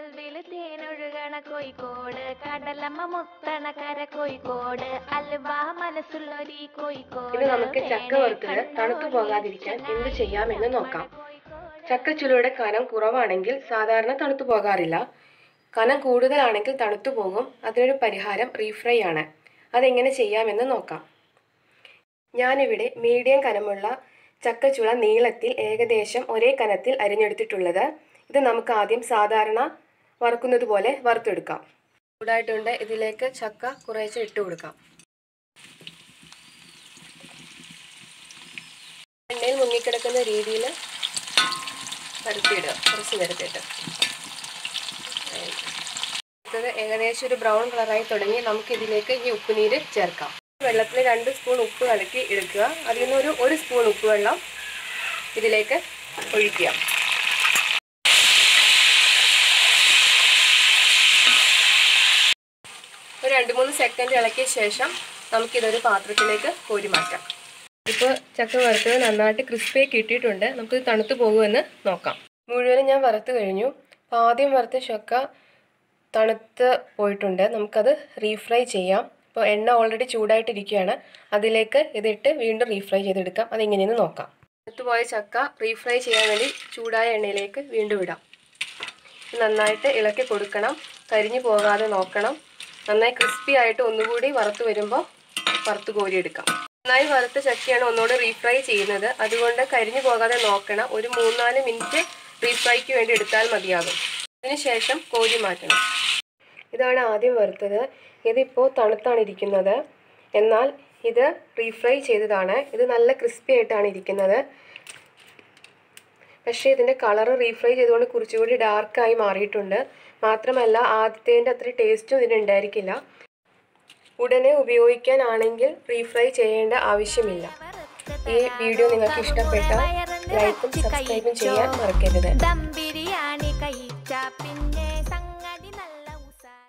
കൽവില് തേനൊഴുകണ കോഴിക്കോട് കടലമ്മ മുത്തണ കര കോഴിക്കോട് അൽവ മനസ്സുള്ളൊരീ കോഴിക്കോട് ഇനി നമുക്ക് ചക്ക വറുത്തത് തണുത്തു പോകാതിരിക്കാൻ എന്ത് ചെയ്യാമെന്ന് നോക്കാം ചക്കച്ചുളയുടെ കനം കുറവാണെങ്കിൽ സാധാരണ തണുത്തു പോകാറില്ല കനം കൂടുതലാണെങ്കിൽ തണുത്തു പോകും അതിനൊരു പരിഹാരം റീഫ്രൈ ആണ് അതെങ്ങനെ ചെയ്യാമെന്ന് നോക്കാം ഞാനിവിടെ മീഡിയം കനമുള്ള ചക്കച്ചുള നീളത്തിൽ ഏകദേശം ഒരേ കനത്തിൽ അരിഞ്ഞെടുത്തിട്ടുള്ളത് ഇത് നമുക്ക് ആദ്യം സാധാരണ വറുക്കുന്നത് പോലെ വറുത്തെടുക്കാം ചൂടായിട്ടുണ്ട് ഇതിലേക്ക് ചക്ക കുറേശ്ശെ ഇട്ട് കൊടുക്കാം എണ്ണയിൽ മുങ്ങിക്കിടക്കുന്ന രീതിയിൽ പരത്തിയിടുക കുറച്ച് നേരത്തേട്ട് അടുത്തത് ഏകദേശം ഒരു ബ്രൗൺ കളറായി തുടങ്ങി നമുക്ക് ഇതിലേക്ക് ഈ ഉപ്പുനീര് ചേർക്കാം വെള്ളത്തിൽ രണ്ട് സ്പൂൺ ഉപ്പ് കലക്കി എടുക്കുക അതിൽ നിന്ന് ഒരു ഒരു സ്പൂൺ ഉപ്പ് വെള്ളം ഇതിലേക്ക് ഒഴിക്കുക ഒരു രണ്ട് മൂന്ന് സെക്കൻഡ് ഇളക്കിയ ശേഷം നമുക്കിതൊരു പാത്രത്തിലേക്ക് കോരി മാറ്റാം ഇപ്പോൾ ചക്ക വറുത്തത് നന്നായിട്ട് ക്രിസ്പി കിട്ടിയിട്ടുണ്ട് നമുക്ക് തണുത്ത് പോകുമെന്ന് നോക്കാം മുഴുവനും ഞാൻ വറുത്ത് കഴിഞ്ഞു അപ്പോൾ ആദ്യം വറുത്ത ചക്ക തണുത്ത് പോയിട്ടുണ്ട് നമുക്കത് റീഫ്രൈ ചെയ്യാം ഇപ്പോൾ എണ്ണ ഓൾറെഡി ചൂടായിട്ടിരിക്കുകയാണ് അതിലേക്ക് ഇതിട്ട് വീണ്ടും റീഫ്രൈ ചെയ്തെടുക്കാം അതെങ്ങനെയെന്ന് നോക്കാം തണുത്ത് പോയ ചക്ക റീഫ്രൈ ചെയ്യാൻ വേണ്ടി ചൂടായ എണ്ണയിലേക്ക് വീണ്ടും ഇടാം നന്നായിട്ട് ഇളക്കി കൊടുക്കണം കരിഞ്ഞു പോകാതെ നോക്കണം നന്നായി ക്രിസ്പി ആയിട്ട് ഒന്നുകൂടി വറുത്ത് വരുമ്പോൾ വറുത്ത് കോരിയെടുക്കാം നന്നായി വറുത്ത ചക്കയാണ് ഒന്നുകൂടി റീഫ്രൈ ചെയ്യുന്നത് അതുകൊണ്ട് കരിഞ്ഞു പോകാതെ നോക്കണം ഒരു മൂന്നാല് മിനിറ്റ് റീഫ്രൈക്ക് വേണ്ടി എടുത്താൽ മതിയാകും അതിനുശേഷം കോരി മാറ്റണം ഇതാണ് ആദ്യം വറുത്തത് ഇതിപ്പോൾ തണുത്താണ് ഇരിക്കുന്നത് എന്നാൽ ഇത് റീഫ്രൈ ചെയ്തതാണ് ഇത് നല്ല ക്രിസ്പി ആയിട്ടാണ് ഇരിക്കുന്നത് പക്ഷേ ഇതിൻ്റെ കളർ റീഫ്രൈ ചെയ്തുകൊണ്ട് കുറച്ചുകൂടി ഡാർക്കായി മാറിയിട്ടുണ്ട് മാത്രമല്ല ആദ്യത്തേൻ്റെ അത്ര ടേസ്റ്റും ഇതിന് ഉണ്ടായിരിക്കില്ല ഉടനെ ഉപയോഗിക്കാനാണെങ്കിൽ റീഫ്രൈ ചെയ്യേണ്ട ആവശ്യമില്ല ഈ വീഡിയോ നിങ്ങൾക്ക് ഇഷ്ടപ്പെട്ടാൽ ലൈക്കും സബ്സ്ക്രൈബും ചെയ്യാൻ മറക്കരുത് ദം ബിരിയാണി കഴിച്ച പിന്നെ